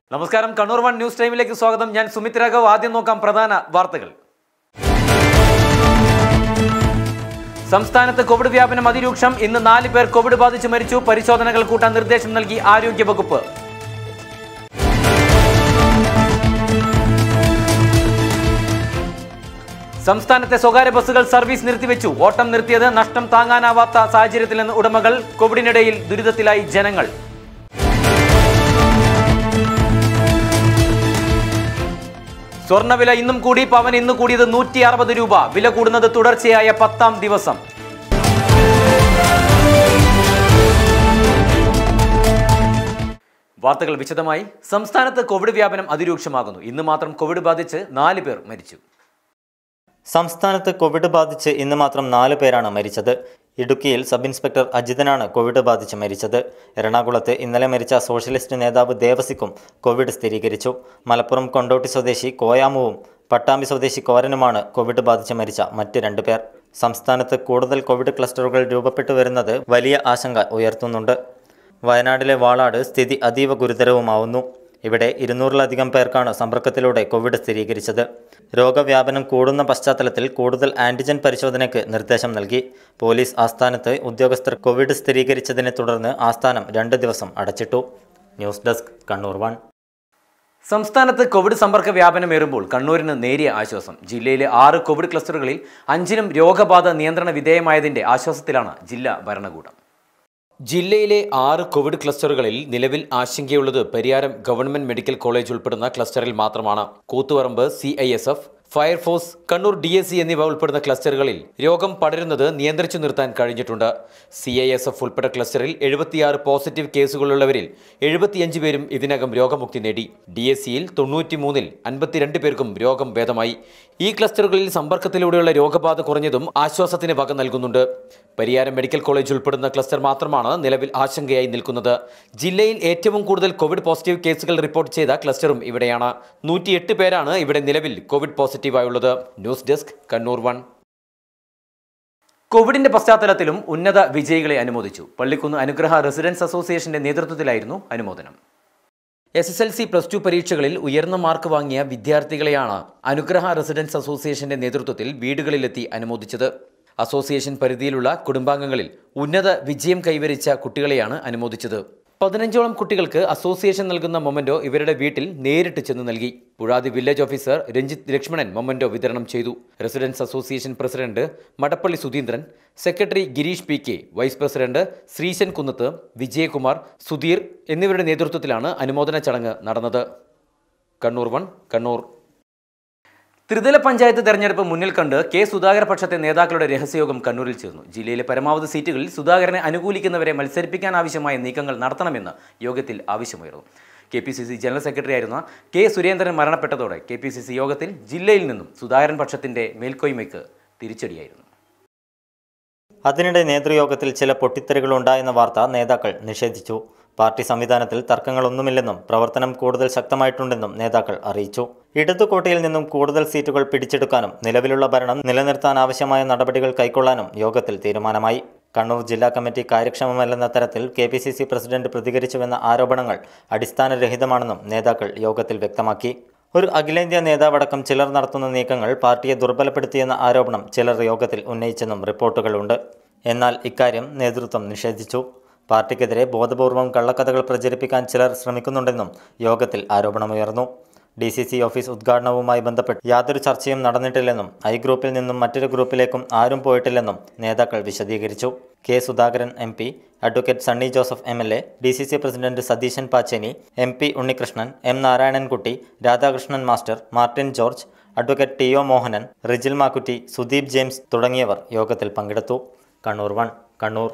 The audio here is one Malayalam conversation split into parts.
നമസ്കാരം കണ്ണൂർ വൺ ന്യൂസ് ടൈമിലേക്ക് സ്വാഗതം ഞാൻ സുമിത് രാഘവ് ആദ്യം നോക്കാം പ്രധാന വാർത്തകൾ സംസ്ഥാനത്ത് കോവിഡ് വ്യാപനം അതിരൂക്ഷം ഇന്ന് നാല് പേർ കോവിഡ് ബാധിച്ച് മരിച്ചു പരിശോധനകൾ കൂട്ടാൻ നിർദ്ദേശം നൽകി ആരോഗ്യവകുപ്പ് സംസ്ഥാനത്തെ സ്വകാര്യ ബസ്സുകൾ സർവീസ് നിർത്തിവെച്ചു ഓട്ടം നിർത്തിയത് നഷ്ടം താങ്ങാനാവാത്ത സാഹചര്യത്തിൽ നിന്ന് ഉടമകൾ കോവിഡിനിടയിൽ ദുരിതത്തിലായി ജനങ്ങൾ സ്വർണ്ണവില ഇന്നും കൂടി പവൻ ഇന്ന് കൂടിയത് നൂറ്റി അറുപത് രൂപ വില കൂടുന്നത് തുടർച്ചയായ പത്താം ദിവസം വാർത്തകൾ വിശദമായി സംസ്ഥാനത്ത് കോവിഡ് വ്യാപനം അതിരൂക്ഷമാകുന്നു ഇന്ന് മാത്രം കോവിഡ് ബാധിച്ച് നാല് പേർ മരിച്ചു സംസ്ഥാനത്ത് കോവിഡ് ബാധിച്ച് ഇന്ന് മാത്രം നാല് പേരാണ് മരിച്ചത് ഇടുക്കിയിൽ സബ് ഇൻസ്പെക്ടർ അജിതനാണ് കോവിഡ് ബാധിച്ച് മരിച്ചത് എറണാകുളത്ത് ഇന്നലെ മരിച്ച സോഷ്യലിസ്റ്റ് നേതാവ് ദേവസിക്കും കോവിഡ് സ്ഥിരീകരിച്ചു മലപ്പുറം കൊണ്ടോട്ടി സ്വദേശി കോയാമുവും പട്ടാമ്പി സ്വദേശി കോരനുമാണ് കോവിഡ് ബാധിച്ച് മരിച്ച മറ്റ് രണ്ടു പേർ സംസ്ഥാനത്ത് കൂടുതൽ കോവിഡ് ക്ലസ്റ്ററുകൾ രൂപപ്പെട്ടു വരുന്നത് വലിയ ആശങ്ക ഉയർത്തുന്നുണ്ട് വയനാട്ടിലെ വാളാട് സ്ഥിതി അതീവ ഗുരുതരവുമാവുന്നു ഇവിടെ ഇരുന്നൂറിലധികം പേർക്കാണ് സമ്പർക്കത്തിലൂടെ കോവിഡ് സ്ഥിരീകരിച്ചത് രോഗവ്യാപനം കൂടുന്ന പശ്ചാത്തലത്തിൽ കൂടുതൽ ആന്റിജൻ പരിശോധനയ്ക്ക് നിർദ്ദേശം നൽകി പോലീസ് ആസ്ഥാനത്ത് ഉദ്യോഗസ്ഥർ കോവിഡ് സ്ഥിരീകരിച്ചതിനെ തുടർന്ന് ആസ്ഥാനം രണ്ട് ദിവസം അടച്ചിട്ടു ന്യൂസ് ഡെസ്ക് കണ്ണൂർ വൺ സംസ്ഥാനത്ത് കോവിഡ് സമ്പർക്ക വ്യാപനമേറുമ്പോൾ കണ്ണൂരിന് നേരിയ ആശ്വാസം ജില്ലയിലെ ആറ് കോവിഡ് ക്ലസ്റ്ററുകളിൽ അഞ്ചിനും രോഗബാധ നിയന്ത്രണ വിധേയമായതിന്റെ ആശ്വാസത്തിലാണ് ജില്ലാ ഭരണകൂടം ജില്ലയിലെ ആറ് കോവിഡ് ക്ലസ്റ്ററുകളിൽ നിലവിൽ ആശങ്കയുള്ളത് പരിയാരം ഗവൺമെന്റ് മെഡിക്കൽ കോളേജ് ഉൾപ്പെടുന്ന ക്ലസ്റ്ററിൽ മാത്രമാണ് Koothuparamba C I S F fire force Kannur D S C എന്നിവ ഉൾപ്പെടുന്ന ക്ലസ്റ്ററുകളിൽ രോഗം പടരുന്നത് നിയന്ത്രിച്ചു നിർത്താൻ കഴിഞ്ഞിട്ടുണ്ട് സി ഐ എസ് എഫ് ഉൾപ്പെട്ട ക്ലസ്റ്ററിൽ എഴുപത്തിയാറ് പോസിറ്റീവ് കേസുകളുള്ളവരിൽ എഴുപത്തിയഞ്ച് പേരും ഇതിനകം രോഗമുക്തി നേടി ഡി എസ് സിയിൽ തൊണ്ണൂറ്റിമൂന്നിൽ അൻപത്തിരണ്ട് പേർക്കും രോഗം ഭേദമായി ഈ ക്ലസ്റ്ററുകളിൽ സമ്പർക്കത്തിലൂടെയുള്ള രോഗബാധ കുറഞ്ഞതും ആശ്വാസത്തിന് വക നൽകുന്നുണ്ട് പരിയാരം മെഡിക്കൽ കോളേജ് ഉൾപ്പെടുന്ന ക്ലസ്റ്റർ മാത്രമാണ് നിലവിൽ ആശങ്കയായി നിൽക്കുന്നത് ജില്ലയിൽ ഏറ്റവും കൂടുതൽ കോവിഡ് പോസിറ്റീവ് കേസുകൾ റിപ്പോർട്ട് ചെയ്ത ക്ലസ്റ്ററും ഇവിടെയാണ് നൂറ്റിയെട്ട് പേരാണ് ഇവിടെ നിലവിൽ കോവിഡ് പോസിറ്റീവായുള്ളത് ന്യൂസ് ഡെസ്ക് കണ്ണൂർ വൺ കോവിഡിന്റെ പശ്ചാത്തലത്തിലും ഉന്നത വിജയികളെ അനുമോദിച്ചു പള്ളിക്കുന്ന് അനുഗ്രഹ റെസിഡൻസ് അസോസിയേഷന്റെ നേതൃത്വത്തിലായിരുന്നു അനുമോദനം S S L C plus two പരീക്ഷകളിൽ ഉയർന്ന മാർക്ക് വാങ്ങിയ വിദ്യാർത്ഥികളെയാണ് അനുഗ്രഹ റെസിഡൻസ് അസോസിയേഷന്റെ നേതൃത്വത്തിൽ വീടുകളിലെത്തി അനുമോദിച്ചത് അസോസിയേഷൻ പരിധിയിലുള്ള കുടുംബാംഗങ്ങളിൽ ഉന്നത വിജയം കൈവരിച്ച കുട്ടികളെയാണ് അനുമോദിച്ചത് പതിനഞ്ചോളം കുട്ടികൾക്ക് അസോസിയേഷൻ നൽകുന്ന മൊമന്റോ ഇവരുടെ വീട്ടിൽ നേരിട്ട് ചെന്ന് നൽകി Puzhathi village officer Ranjith Lakshmanan memento വിതരണം ചെയ്തു residence association president Madappally Sudheendran secretary Gireesh P K vice president Sreesan Kunnath Vijayakumar Sudheer എന്നിവരുടെ നേതൃത്വത്തിലാണ് അനുമോദന ചടങ്ങ് നടന്നത് കണ്ണൂർ വൺ കണ്ണൂർ ത്രിതല പഞ്ചായത്ത് തെരഞ്ഞെടുപ്പ് മുന്നിൽ കണ്ട് കെ സുധാകര പക്ഷത്തെ നേതാക്കളുടെ രഹസ്യയോഗം കണ്ണൂരിൽ ചേർന്നു ജില്ലയിലെ പരമാവധി സീറ്റുകളിൽ സുധാകരനെ അനുകൂലിക്കുന്നവരെ മത്സരിപ്പിക്കാൻ ആവശ്യമായ നീക്കങ്ങൾ നടത്തണമെന്ന് യോഗത്തിൽ ആവശ്യമുയർന്നു K P C C general secretary ആയിരുന്ന കെ സുരേന്ദ്രൻ മരണപ്പെട്ടതോടെ കെ പി സി സി യോഗത്തിൽ ജില്ലയിൽ നിന്നും സുധാകരൻ പക്ഷത്തിന്റെ മേൽക്കോയ്മയ്ക്ക് തിരിച്ചടിയായിരുന്നു അതിനിടെ നേതൃയോഗത്തിൽ ചില പൊട്ടിത്തെറികളുണ്ടായെന്ന വാർത്ത നേതാക്കൾ നിഷേധിച്ചു പാർട്ടി സംവിധാനത്തിൽ തർക്കങ്ങളൊന്നുമില്ലെന്നും പ്രവർത്തനം കൂടുതൽ ശക്തമായിട്ടുണ്ടെന്നും നേതാക്കൾ അറിയിച്ചു ഇടതുകോട്ടയിൽ നിന്നും കൂടുതൽ സീറ്റുകൾ പിടിച്ചെടുക്കാനും നിലവിലുള്ള ഭരണം നിലനിർത്താൻ ആവശ്യമായ നടപടികൾ കൈക്കൊള്ളാനും യോഗത്തിൽ തീരുമാനമായി കണ്ണൂർ ജില്ലാ കമ്മിറ്റി കാര്യക്ഷമമല്ലെന്ന തരത്തിൽ K P C C president പ്രതികരിച്ചുവെന്ന ആരോപണങ്ങൾ അടിസ്ഥാനരഹിതമാണെന്നും നേതാക്കൾ യോഗത്തിൽ വ്യക്തമാക്കി ഒരു അഖിലേന്ത്യാ നേതാവടക്കം ചിലർ നടത്തുന്ന നീക്കങ്ങൾ പാർട്ടിയെ ദുർബലപ്പെടുത്തിയെന്ന ആരോപണം ചിലർ യോഗത്തിൽ ഉന്നയിച്ചെന്നും റിപ്പോർട്ടുകളുണ്ട് എന്നാൽ ഇക്കാര്യം നേതൃത്വം നിഷേധിച്ചു പാർട്ടിക്കെതിരെ ബോധപൂർവം കള്ളക്കഥകൾ പ്രചരിപ്പിക്കാൻ ചിലർ ശ്രമിക്കുന്നുണ്ടെന്നും യോഗത്തിൽ ആരോപണമുയർന്നു ഡി സി സി ഓഫീസ് ഉദ്ഘാടനവുമായി ബന്ധപ്പെട്ട് യാതൊരു ചർച്ചയും നടന്നിട്ടില്ലെന്നും ഐ ഗ്രൂപ്പിൽ നിന്നും മറ്റൊരു ഗ്രൂപ്പിലേക്കും ആരും പോയിട്ടില്ലെന്നും നേതാക്കൾ വിശദീകരിച്ചു K Sudhakaran M P advocate Sunny Joseph M L A D C C president Satheesan Pacheni M P Unnikrishnan M Narayanankutty Radhakrishnan master Martin George advocate T O Mohanan Rijil Makkutty Sudeep James തുടങ്ങിയവർ യോഗത്തിൽ പങ്കെടുത്തു കണ്ണൂർ വൺ കണ്ണൂർ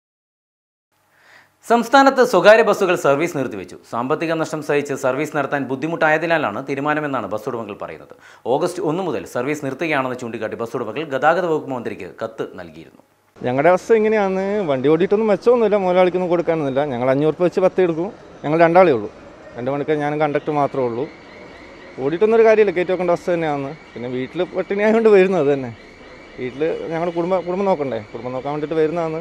സംസ്ഥാനത്ത് സ്വകാര്യ ബസ്സുകൾ സർവീസ് നിർത്തിവെച്ചു സാമ്പത്തിക നഷ്ടം സഹിച്ച് സർവീസ് നടത്താൻ ബുദ്ധിമുട്ടായതിനാലാണ് തീരുമാനമെന്നാണ് ബസ് ഉടമകൾ പറയുന്നത് ഓഗസ്റ്റ് ഒന്ന് മുതൽ സർവീസ് നിർത്തുകയാണെന്ന് ചൂണ്ടിക്കാട്ടി ബസ് ഉടമകൾ ഗതാഗത വകുപ്പ് മന്ത്രിക്ക് കത്ത് നൽകിയിരുന്നു ഞങ്ങളുടെ അവസ്ഥ ഇങ്ങനെയാണ് വണ്ടി ഓടിയിട്ടൊന്നും മെച്ചമൊന്നുമില്ല മുതലാളിക്കൊന്നും കൊടുക്കാനൊന്നുമില്ല ഞങ്ങൾ അഞ്ഞൂറ് രൂപ വെച്ച് പത്ത് എടുക്കും ഞങ്ങൾ രണ്ടാളേ ഉള്ളൂ രണ്ട് മണിക്കൂർ ഞാനും കണ്ടക്ടർ മാത്രമേ ഉള്ളൂ ഓടിയിട്ടൊന്നും ഒരു കാര്യമില്ല കയറ്റി വെക്കേണ്ട അവസ്ഥ തന്നെയാണ് പിന്നെ വീട്ടിൽ പട്ടിണി ആയതുകൊണ്ട് വരുന്നത് അത് തന്നെ വീട്ടിൽ ഞങ്ങൾ കുടുംബം കുടുംബം നോക്കണ്ടേ കുടുംബം നോക്കാൻ വേണ്ടിയിട്ട് വരുന്നതാണ്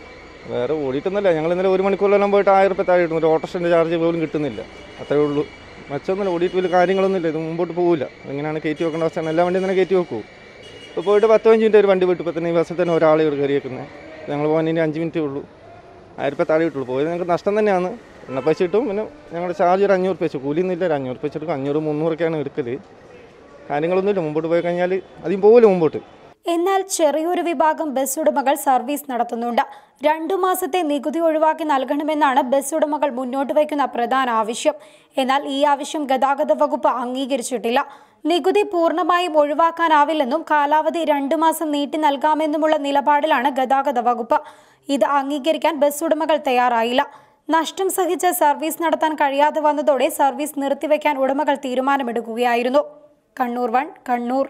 വേറെ ഓടിയിട്ടൊന്നുമില്ല ഞങ്ങൾ ഇന്നലെ ഒരു മണിക്കൂറിലെല്ലാം പോയിട്ട് ആയിരം രൂപ താഴെ കിട്ടുന്നു ഒരു ഓട്ടോറിൻ്റെ ചാർജ് പോലും കിട്ടുന്നില്ല അത്രേ ഉള്ളൂ മെച്ചമൊന്നുമില്ല ഓടിയിട്ട് വലിയ കാര്യങ്ങളൊന്നുമില്ല ഇത് മുമ്പോട്ട് പോകില്ല എങ്ങനെയാണ് കയറ്റി വെക്കേണ്ട അവസ്ഥയാണ് എല്ലാ വണ്ടിയും തന്നെ കയറ്റി വെക്കൂ ഇപ്പോൾ പോയിട്ട് പത്ത് പതിനഞ്ച് മിനിറ്റ് ഒരു വണ്ടി വിട്ടു ഇപ്പോൾ തന്നെ ഈ ബസ്സിൽ തന്നെ ഒരാളെ ഇവിടെ കയറിയേക്കുന്നത് ഞങ്ങൾ പോകാൻ ഇനി അഞ്ച് മിനിറ്റേ ഉള്ളൂ ആയിരത്തി താഴെ കിട്ടുള്ളൂ പോയത് ഞങ്ങൾക്ക് നഷ്ടം തന്നെയാണ് എണ്ണ പൈസ കിട്ടും പിന്നെ ഞങ്ങളുടെ ചാർജ് ഒരു അഞ്ഞൂറ് പൈസ കൂലിയൊന്നുമില്ല ഒരു അഞ്ഞൂറ് പൈസ എടുക്കും അഞ്ഞൂറ് മുന്നൂറൊക്കെയാണ് എടുക്കൽ കാര്യങ്ങളൊന്നുമില്ല മുമ്പോട്ട് പോയി കഴിഞ്ഞാൽ അധികം പോകില്ല മുമ്പോട്ട് എന്നാൽ ചെറിയൊരു വിഭാഗം ബസ് ഉടമകൾ സർവീസ് നടത്തുന്നുണ്ട് രണ്ടു മാസത്തെ നികുതി ഒഴിവാക്കി നൽകണമെന്നാണ് ബസ് ഉടമകൾ മുന്നോട്ട് വയ്ക്കുന്ന പ്രധാന ആവശ്യം എന്നാൽ ഈ ആവശ്യം ഗതാഗത വകുപ്പ് അംഗീകരിച്ചിട്ടില്ല നികുതി പൂർണ്ണമായും ഒഴിവാക്കാനാവില്ലെന്നും കാലാവധി രണ്ടു മാസം നീട്ടി നൽകാമെന്നുമുള്ള നിലപാടിലാണ് ഗതാഗത വകുപ്പ് ഇത് അംഗീകരിക്കാൻ ബസ് ഉടമകൾ തയ്യാറായില്ല നഷ്ടം സഹിച്ച് സർവീസ് നടത്താൻ കഴിയാതെ വന്നതോടെ സർവീസ് നിർത്തിവെക്കാൻ ഉടമകൾ തീരുമാനമെടുക്കുകയായിരുന്നു കണ്ണൂർ വൺ കണ്ണൂർ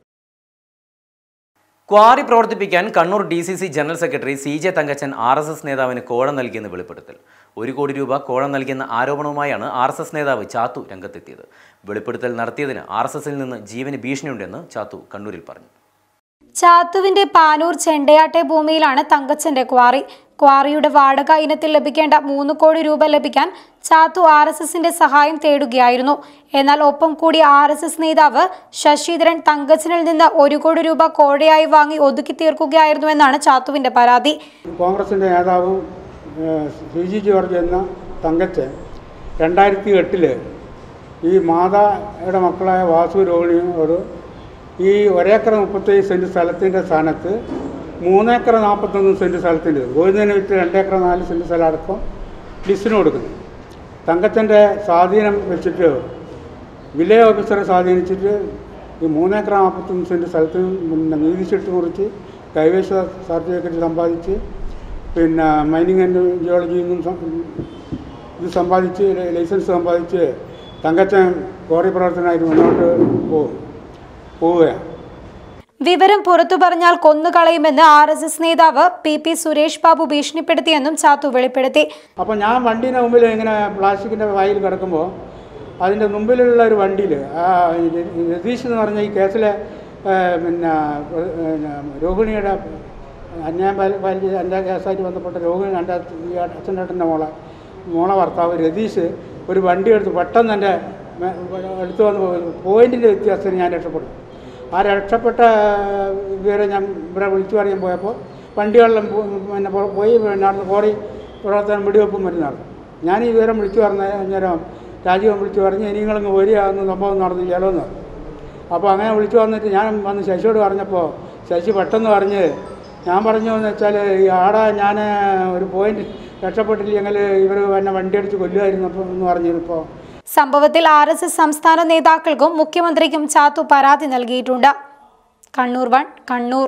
ക്വാറി പ്രവർത്തിപ്പിക്കാൻ Kannur D C C general secretary C J Thankachan R S S നേതാവിന് കോഴ നൽകിയെന്ന് വെളിപ്പെടുത്തൽ ഒരു കോടി രൂപ കോഴ നൽകിയെന്ന ആരോപണവുമായാണ് ആർ എസ് എസ് നേതാവ് ചാത്തു രംഗത്തെത്തിയത് വെളിപ്പെടുത്തൽ നടത്തിയതിന് ആർ എസ് എസിൽ നിന്ന് ജീവന് ഭീഷണിയുണ്ടെന്ന് ചാത്തു കണ്ണൂരിൽ പറഞ്ഞു ചാത്തുവിന്റെ പാനൂർ ചെണ്ടയാട്ടെ ഭൂമിയിലാണ് തങ്കച്ചന്റെ ക്വാറി ക്വാറിയുടെ വാടക ഇനത്തിൽ ലഭിക്കേണ്ട മൂന്ന് കോടി രൂപ ലഭിക്കാൻ ചാത്തു ആർ എസ് എസിന്റെ സഹായം തേടുകയായിരുന്നു എന്നാൽ ഒപ്പം കൂടി ആർ എസ് എസ് നേതാവ് ശശിധരൻ തങ്കച്ചനിൽ നിന്ന് ഒരു കോടി രൂപ കോഴയായി വാങ്ങി ഒതുക്കി തീർക്കുകയായിരുന്നുവെന്നാണ് ചാത്തുവിന്റെ പരാതി കോൺഗ്രസിൻ്റെ നേതാവും ഏഹ്, സി ജി ജോർജ് എന്ന തങ്കച്ചൻ രണ്ടായിരത്തി എട്ടില് ഈ മാതായുടെ മക്കളായ വാസു രോഹിണിയോട് ഈ ഒരേക്കർ മുപ്പത്തേഴ് സെൻറ്റ് സ്ഥലത്തിൻ്റെ സ്ഥാനത്ത് മൂന്നേക്കർ നാൽപ്പത്തൊന്ന് സെൻറ്റ് സ്ഥലത്തിൻ്റെ ഗോവിന്ദന് വിറ്റ് രണ്ടേക്കർ നാല് സെൻറ്റ് സ്ഥലം അടക്കം ലിസ്റ്റിന് കൊടുക്കുന്നു തങ്കച്ചൻ്റെ സ്വാധീനം വെച്ചിട്ട് വില്ലേജ് ഓഫീസറെ സ്വാധീനിച്ചിട്ട് ഈ മൂന്നേക്കർ നാൽപ്പത്തൊന്ന് സെൻറ്റ് സ്ഥലത്ത് പിന്നെ നീതി ചീട്ട് മുറിച്ച് കൈവശ സർട്ടിഫിക്കറ്റ് സമ്പാദിച്ച് പിന്നെ മൈനിങ് ആൻഡ് ജിയോളജിയിൽ നിന്നും സം- ഇത് സമ്പാദിച്ച് ലൈ- ലൈസൻസ് സമ്പാദിച്ച് തങ്കച്ചൻ ക്വാറി പ്രവർത്തനമായിട്ട് മുന്നോട്ട് പോകും പോവുകയാണ് വിവരം പുറത്തു പറഞ്ഞാൽ കൊന്നുകളയുമെന്ന് ആർ എസ് എസ് നേതാവ് പി പി സുരേഷ് ബാബു ഭീഷണിപ്പെടുത്തിയെന്നും ചാത്തു വെളിപ്പെടുത്തി അപ്പോൾ ഞാൻ വണ്ടീൻ്റെ മുമ്പിൽ ഇങ്ങനെ പ്ലാസ്റ്റിക്കിൻ്റെ വായിൽ കിടക്കുമ്പോൾ അതിൻ്റെ മുമ്പിലുള്ള ഒരു വണ്ടിയിൽ ആ ര- രതീഷ് എന്ന് പറഞ്ഞ ഈ കേസിലെ ഏ, പിന്നെ ഏ, പിന്നെ രോഹിണിയുടെ അന്യായം പാലി പാലിച്ച് എൻ്റെ കേസായിട്ട് ബന്ധപ്പെട്ട രോഹിണി എൻ്റെ ഈ അച്ഛൻ്റെ മോളെ മോളെ ഭർത്താവ് രതീഷ് ഒരു വണ്ടി എടുത്ത് പെട്ടെന്ന് എൻ്റെ മേ- എടുത്തു വന്ന് പോയിൻറ്റിൻ്റെ വ്യത്യാസത്തിന് ഞാൻ രക്ഷപ്പെടും ആ രക്ഷപ്പെട്ട വിവരം ഞാൻ ഇവിടെ വിളിച്ചു പറയാൻ പോയപ്പോൾ വണ്ടികളിലും പോ- പിന്നെ പോ- പോയി പിന്നെ അവിടുന്ന് കോറി പ്രവർത്തനം വെടിവെപ്പും വരുന്നതാണ് ഞാൻ ഈ വിവരം വിളിച്ചു പറഞ്ഞ അന്നേരം രാജീവൻ വിളിച്ചു പറഞ്ഞ് ഇനി നിങ്ങളിങ്ങ് വരികയാണെന്ന് സംഭവം നടന്നില്ലല്ലോ എന്ന് അപ്പോൾ അങ്ങനെ വിളിച്ചു വന്നിട്ട് ഞാൻ വന്ന് ശശിയോട് പറഞ്ഞപ്പോൾ ശശി പെട്ടെന്ന് പറഞ്ഞ് ഞാൻ പറഞ്ഞു എന്ന് വെച്ചാൽ ഈ ആടെ ഞാൻ ഒരു പോയിന്റ് രക്ഷപ്പെട്ടില്ലെങ്കിൽ ഇവർ എന്നെ വണ്ടി അടിച്ച് കൊല്ലുമായിരുന്നു അപ്പോൾ എന്ന് പറഞ്ഞിപ്പോൾ സംഭവത്തിൽ ആർ എസ് എസ് സംസ്ഥാന നേതാക്കൾക്കും മുഖ്യമന്ത്രിക്കും ചാത്തു പരാതി നൽകിയിട്ടുണ്ട് കണ്ണൂർ വൺ കണ്ണൂർ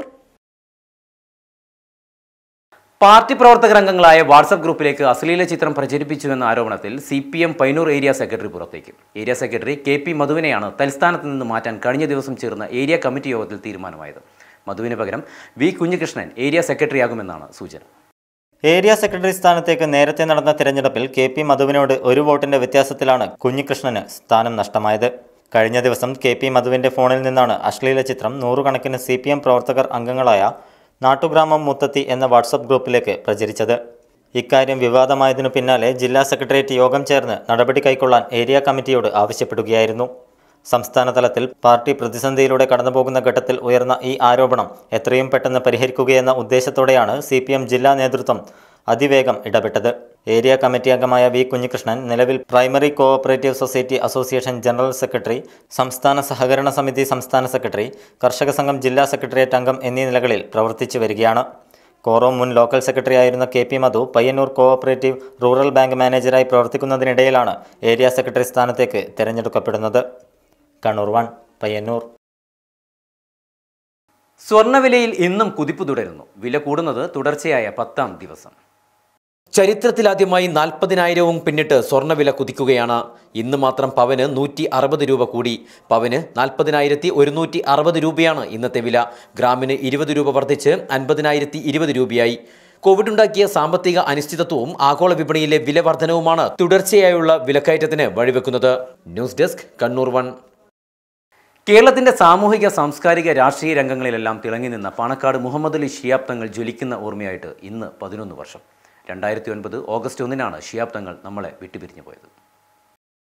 പാർട്ടി പ്രവർത്തകർ അംഗങ്ങളായ വാട്സപ്പ് ഗ്രൂപ്പിലേക്ക് അശ്ലീല ചിത്രം പ്രചരിപ്പിച്ചുവെന്ന ആരോപണത്തിൽ C P M Painur area secretary പുറത്തേക്ക് ഏരിയ സെക്രട്ടറി കെ പി മധുവിനെയാണ് തൽസ്ഥാനത്ത് നിന്ന് മാറ്റാൻ കഴിഞ്ഞ ദിവസം ചേർന്ന ഏരിയ കമ്മിറ്റി യോഗത്തിൽ തീരുമാനമായത് മധുവിന് പകരം വി കുഞ്ഞികൃഷ്ണൻ ഏരിയ സെക്രട്ടറിയാകുമെന്നാണ് സൂചന ഏരിയ സെക്രട്ടറി സ്ഥാനത്തേക്ക് നേരത്തെ നടന്ന തിരഞ്ഞെടുപ്പിൽ കെ പി മധുവിനോട് ഒരു വോട്ടിന്റെ വ്യത്യാസത്തിലാണ് കുഞ്ഞികൃഷ്ണന് സ്ഥാനം നഷ്ടമായത് കഴിഞ്ഞ ദിവസം കെ പി മധുവിന്റെ ഫോണിൽ നിന്നാണ് അശ്ലീല ചിത്രം നൂറുകണക്കിന് സി പി എം പ്രവർത്തകർ അംഗങ്ങളായ നാട്ടുഗ്രാമം മുത്തത്തി എന്ന വാട്സപ്പ് ഗ്രൂപ്പിലേക്ക് പ്രചരിച്ചത് ഇക്കാര്യം വിവാദമായതിനു പിന്നാലെ ജില്ലാ സെക്രട്ടേറിയറ്റ് യോഗം ചേർന്ന് നടപടി കൈക്കൊള്ളാൻ ഏരിയ കമ്മിറ്റിയോട് ആവശ്യപ്പെടുകയായിരുന്നു സംസ്ഥാന തലത്തിൽ പാർട്ടി പ്രതിസന്ധിയിലൂടെ കടന്നുപോകുന്ന ഘട്ടത്തിൽ ഉയർന്ന ഈ ആരോപണം എത്രയും പെട്ടെന്ന് പരിഹരിക്കുകയെന്ന ഉദ്ദേശത്തോടെയാണ് സി പി എം ജില്ലാ നേതൃത്വം അതിവേഗം ഇടപെട്ടത് ഏരിയ കമ്മിറ്റി അംഗമായ വി കുഞ്ഞികൃഷ്ണൻ നിലവിൽ primary cooperative society association general secretary സംസ്ഥാന സഹകരണ സമിതി സംസ്ഥാന സെക്രട്ടറി കർഷക സംഘം ജില്ലാ സെക്രട്ടേറിയറ്റ് അംഗം എന്നീ നിലകളിൽ പ്രവർത്തിച്ചു വരികയാണ് കോറോ മുൻ ലോക്കൽ സെക്രട്ടറി ആയിരുന്ന K P Madhu Payyanur cooperative rural bank മാനേജരായി പ്രവർത്തിക്കുന്നതിനിടയിലാണ് ഏരിയ സെക്രട്ടറി സ്ഥാനത്തേക്ക് തിരഞ്ഞെടുക്കപ്പെടുന്നത് കണ്ണൂർ വൺ പയ്യന്നൂർ സ്വർണ്ണവിലയിൽ ഇന്നും കുതിപ്പ് തുടരുന്നു വില കൂടുന്നത് തുടർച്ചയായ പത്താം ദിവസം ചരിത്രത്തിലാദ്യമായി നാൽപ്പതിനായിരവും പിന്നിട്ട് സ്വർണ്ണവില കുതിക്കുകയാണ് ഇന്ന് മാത്രം പവന് നൂറ്റി അറുപത് രൂപ കൂടി പവന് നാൽപ്പതിനായിരത്തി ഒരുന്നൂറ്റി അറുപത് രൂപയാണ് ഇന്നത്തെ വില ഗ്രാമിന് ഇരുപത് രൂപ വർദ്ധിച്ച് അൻപതിനായിരത്തി ഇരുപത് രൂപയായി കോവിഡ് ഉണ്ടാക്കിയ സാമ്പത്തിക അനിശ്ചിതത്വവും ആഗോള വിപണിയിലെ വില വർധനവുമാണ് തുടർച്ചയായുള്ള വിലക്കയറ്റത്തിന് വഴിവെക്കുന്നത് ന്യൂസ് ഡെസ്ക് കണ്ണൂർ വൺ കേരളത്തിന്റെ സാമൂഹിക സാംസ്കാരിക രാഷ്ട്രീയ രംഗങ്ങളിലെല്ലാം തിളങ്ങി നിന്ന പാണക്കാട് മുഹമ്മദ് അലി ഷിയാബ് തങ്ങൾ ജ്വലിക്കുന്ന ഓർമ്മയായിട്ട് ഇന്ന് പതിനൊന്ന് വർഷം രണ്ടായിരത്തി ഒൻപത് ഓഗസ്റ്റ് ഒന്നിനാണ് ഷിയാബ് തങ്ങൾ നമ്മളെ വിട്ടുപിരിഞ്ഞു പോയത്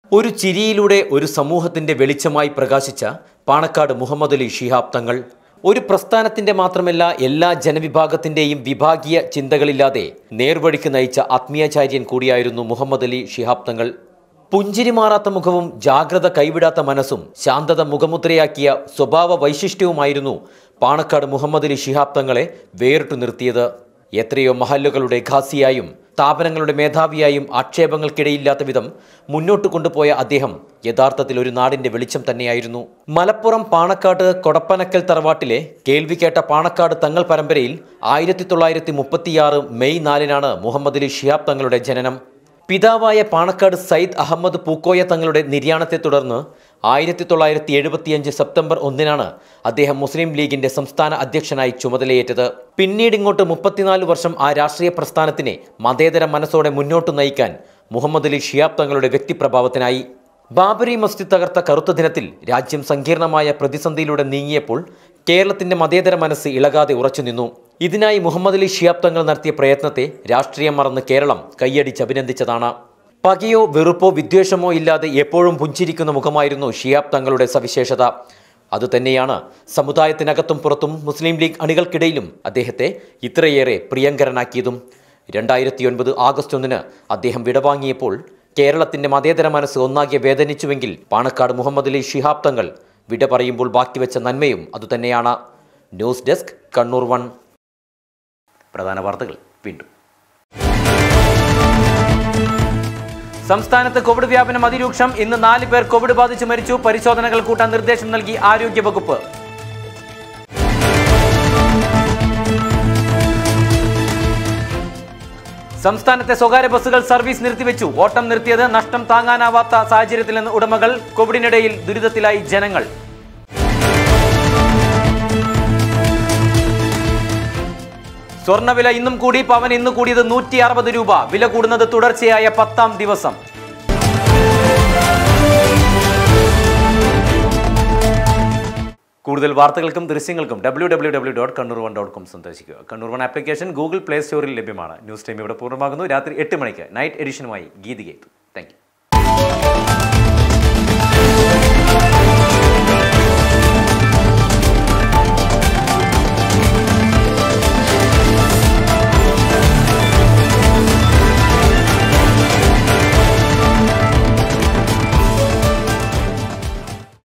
ഒരു ചിരിയിലൂടെ ഒരു സമൂഹത്തിന്റെ വെളിച്ചമായി പ്രകാശിച്ച പാണക്കാട് മുഹമ്മദ് അലി ഷിഹാബ് തങ്ങൾ ഒരു പ്രസ്ഥാനത്തിന്റെ മാത്രമല്ല എല്ലാ ജനവിഭാഗത്തിന്റെയും വിഭാഗീയ ചിന്തകളില്ലാതെ നേർവഴിക്ക് നയിച്ച ആത്മീയാചാര്യൻ കൂടിയായിരുന്നു മുഹമ്മദ് അലി ഷിഹാബ് തങ്ങൾ പുഞ്ചിരി മാറാത്ത മുഖവും ജാഗ്രത കൈവിടാത്ത മനസ്സും ശാന്തത മുഖമുദ്രയാക്കിയ സ്വഭാവ വൈശിഷ്ട്യവുമായിരുന്നു പാണക്കാട് മുഹമ്മദ് അലി ഷിഹാബ് തങ്ങളെ വേറിട്ടു നിർത്തിയത് എത്രയോ മഹല്ലുകളുടെ ഖാസിയായും സ്ഥാപനങ്ങളുടെ മേധാവിയായും ആക്ഷേപങ്ങൾക്കിടയില്ലാത്ത വിധം മുന്നോട്ട് കൊണ്ടുപോയ അദ്ദേഹം യഥാർത്ഥത്തിൽ ഒരു നാടിന്റെ വെളിച്ചം തന്നെയായിരുന്നു മലപ്പുറം പാണക്കാട് കൊടപ്പനക്കൽ തറവാട്ടിലെ കേൾവി കേട്ട പാണക്കാട് തങ്ങൾ പരമ്പരയിൽ ആയിരത്തി തൊള്ളായിരത്തി മുപ്പത്തിയാറ് മെയ് നാലിനാണ് മുഹമ്മദ് അലി ഷിഹാബ് തങ്ങളുടെ ജനനം പിതാവായ പാണക്കാട് സയ്യിദ് അഹമ്മദ് പൂക്കോയ തങ്ങളുടെ നിര്യാണത്തെ തുടർന്ന് ആയിരത്തി തൊള്ളായിരത്തി എഴുപത്തിയഞ്ച് സെപ്റ്റംബർ ഒന്നിനാണ് അദ്ദേഹം മുസ്ലിം ലീഗിന്റെ സംസ്ഥാന അധ്യക്ഷനായി ചുമതലയേറ്റത് പിന്നീട് ഇങ്ങോട്ട് മുപ്പത്തിനാല് വർഷം ആ രാഷ്ട്രീയ പ്രസ്ഥാനത്തിനെ മതേതര മനസ്സോടെ മുന്നോട്ട് നയിക്കാൻ മുഹമ്മദ് അലി ഷിയാബ് തങ്ങളുടെ വ്യക്തിപ്രഭാവത്തിനായി ബാബരി മസ്ജിദ് തകർത്ത കറുത്ത ദിനത്തിൽ രാജ്യം സങ്കീർണമായ പ്രതിസന്ധിയിലൂടെ നീങ്ങിയപ്പോൾ കേരളത്തിന്റെ മതേതര മനസ്സ് ഇളകാതെ ഉറച്ചുനിന്നു ഇതിനായി മുഹമ്മദ് അലി ഷിയാബ് തങ്ങൾ നടത്തിയ പ്രയത്നത്തെ രാഷ്ട്രീയം മറന്ന് കേരളം കൈയടിച്ച് അഭിനന്ദിച്ചതാണ് പകയോ വെറുപ്പോ വിദ്വേഷമോ ഇല്ലാതെ എപ്പോഴും പുഞ്ചിരിക്കുന്ന മുഖമായിരുന്നു ഷിയാബ് തങ്ങളുടെ സവിശേഷത അതുതന്നെയാണ് സമുദായത്തിനകത്തും പുറത്തും മുസ്ലിം ലീഗ് അണികൾക്കിടയിലും അദ്ദേഹത്തെ ഇത്രയേറെ പ്രിയങ്കരനാക്കിയതും രണ്ടായിരത്തി ഒൻപത് ആഗസ്റ്റ് ഒന്നിന് അദ്ദേഹം വിടവാങ്ങിയപ്പോൾ കേരളത്തിന്റെ മതേതര മനസ്സ് ഒന്നാകെ വേദനിച്ചുവെങ്കിൽ പാണക്കാട് മുഹമ്മദ് അലി ഷിഹാബ് തങ്ങൾ വിട പറയുമ്പോൾ ബാക്കിവെച്ച നന്മയും അതുതന്നെയാണ് ന്യൂസ് ഡെസ്ക് കണ്ണൂർ വൺ പ്രധാന വാർത്തകൾ വീണ്ടും സംസ്ഥാനത്ത് കോവിഡ് വ്യാപനം അതിരൂക്ഷം ഇന്ന് നാല് പേർ കോവിഡ് ബാധിച്ച് മരിച്ചു പരിശോധനകൾ കൂട്ടാൻ നിർദ്ദേശം നൽകി ആരോഗ്യവകുപ്പ് സംസ്ഥാനത്തെ സ്വകാര്യ ബസ്സുകൾ സർവീസ് നിർത്തിവെച്ചു ഓട്ടം നിർത്തിയത് നഷ്ടം താങ്ങാനാവാത്ത സാഹചര്യത്തിൽ നിന്ന് ഉടമകൾ കോവിഡിനിടയിൽ ദുരിതത്തിലായി ജനങ്ങൾ സ്വർണ്ണവില ഇന്നും കൂടി പവൻ ഇന്ന് കൂടിയത് നൂറ്റി അറുപത് രൂപ വില കൂടുന്നത് തുടർച്ചയായ പത്താം ദിവസം കൂടുതൽ വാർത്തകൾക്കും ദൃശ്യങ്ങൾക്കും W W W dot Kannur one dot com സന്ദർശിക്കുക Kannur one application Google play സ്റ്റോറിൽ ലഭ്യമാണ് ന്യൂസ് ടൈം ഇവിടെ പൂർണ്ണമാകുന്നു രാത്രി എട്ട് മണിക്ക് നൈറ്റ് എഡിഷനുമായി ഗീതികേത്തു